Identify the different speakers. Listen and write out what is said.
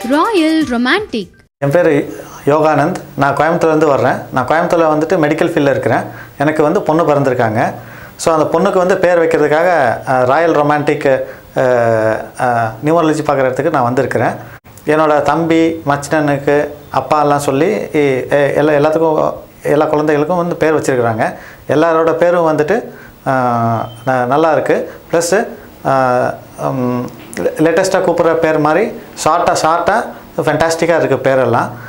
Speaker 1: Royal romantic
Speaker 2: என் பேர் யோகானந்த் நான் கோயம்புத்தூர்லேருந்து வர்றேன் நான் கோயம்புத்தூரில் வந்துட்டு மெடிக்கல் ஃபீல்டில் இருக்கிறேன் எனக்கு வந்து பொண்ணு பிறந்திருக்காங்க ஸோ அந்த பொண்ணுக்கு வந்து பேர் வைக்கிறதுக்காக அஹ், ராயல் ரொமான்டிக் நியூமராலஜி பார்க்குறதுக்கு நான் வந்திருக்கிறேன் என்னோடய தம்பி மச்சினனுக்கு அப்பா எல்லாம் சொல்லி இ- எ- எல்லா எல்லாத்துக்கும் எல்லா குழந்தைகளுக்கும் வந்து பேர் வச்சுருக்குறாங்க எல்லாரோட பேரும் வந்துட்டு அஹ், ந- நல்லா இருக்குது ப்ளஸ்ஸு லேட்டஸ்ட்டாக கூப்பிட்ற பேர் மாதிரி ஷார்ட்டாக ஷார்ட்டாக ஃபென்டாஸ்டிக்காக இருக்குது பேரெல்லாம்